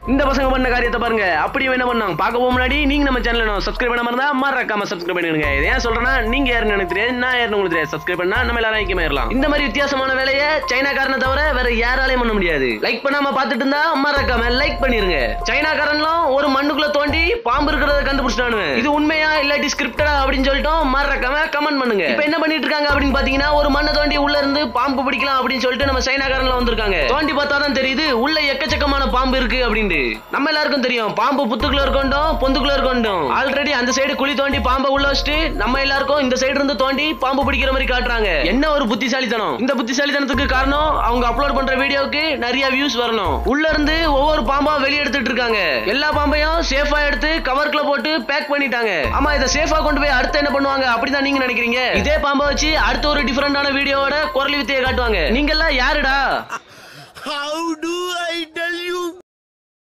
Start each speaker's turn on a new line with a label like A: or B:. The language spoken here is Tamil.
A: இந்த பசங்க பண்ண காரியத்தை பாருங்க அப்படி என்ன பண்ணாங்க பார்க்க போக முன்னாடி நீங்க நம்ம சேனல் சப்ஸ்கிரைப் பண்ணாம இருந்தா மறக்காம சப்ஸ்கிரைப் பண்ணிடுங்க இது ஏன் சொல்றேன்னா நீங்க யாருன்னு எனக்கு தெரியாது நான் யாருன்னு உங்களுக்கு தெரியாது சப்ஸ்கிரைப் பண்ணா நம்ம எல்லாரும் ஐக்கியமாயிரலாம் இந்த மாதிரி வித்தியாசமான வேலையை சைனாக்காரனை தவிர வேற யாராலையும் பண்ண முடியாது லைக் பண்ணாம பார்த்துட்டு இருந்தா மறக்காம லைக் பண்ணிருங்க சைனாக்காரன்லாம் ஒரு மண்ணுக்குள்ள தோண்டி பாம்பு இருக்கிறத கண்டுபிடிச்சிட்டானுங்க இது உண்மையா இல்லாட்டி ஸ்கிரிப்டடா அப்படின்னு சொல்லிட்டோம் மறக்காம கமெண்ட் பண்ணுங்க இப்போ என்ன பண்ணிட்டு இருக்காங்க அப்படின்னு பாத்தீங்கன்னா ஒரு மண்ணை தோண்டி உள்ள இருந்து பாம்பு பிடிக்கலாம் அப்படின்னு சொல்லிட்டு நம்ம சைனாக்காரன்ல வந்திருக்காங்க தோண்டி பார்த்தா தான் தெரியுது உள்ள எக்கச்சக்கமான பாம்பு இருக்கு அப்படின்னு நம்ம எல்லாருக்கும் தெரியும் பாம்பு புத்துக்குள்ள இருக்கோண்டும் பொந்துக்குள்ள இருக்கோண்டும் ஆல்ரெடி அந்த சைடு குழி தோண்டி பாம்பை உள்ள வச்சுட்டு நம்ம எல்லாருக்கும் இந்த சைடு இருந்து தோண்டி பாம்பு பிடிக்கிற மாதிரி காட்டுறாங்க என்ன ஒரு புத்திசாலித்தனம் இந்த புத்திசாலித்தனத்துக்கு காரணம் அவங்க அப்லோட் பண்ற வீடியோவுக்கு நிறைய வியூஸ் வரணும் உள்ள இருந்து ஒவ்வொரு பாம்பா வெளிய எடுத்துட்டு இருக்காங்க எல்லா பாம்பையும் சேஃபா எடுத்து கவர்க்குள்ள போட்டு பேக் பண்ணிட்டாங்க ஆமா இதை சேஃபா கொண்டு போய் அடுத்து என்ன பண்ணுவாங்க அப்படிதான் நீங்க நினைக்கிறீங்க இதே பாம்பை வச்சு அடுத்த ஒரு டிஃபரெண்டான வீடியோவோட குரல் வித்தையை காட்டுவாங்க நீங்க எல்லாம் யாருடா
B: How do I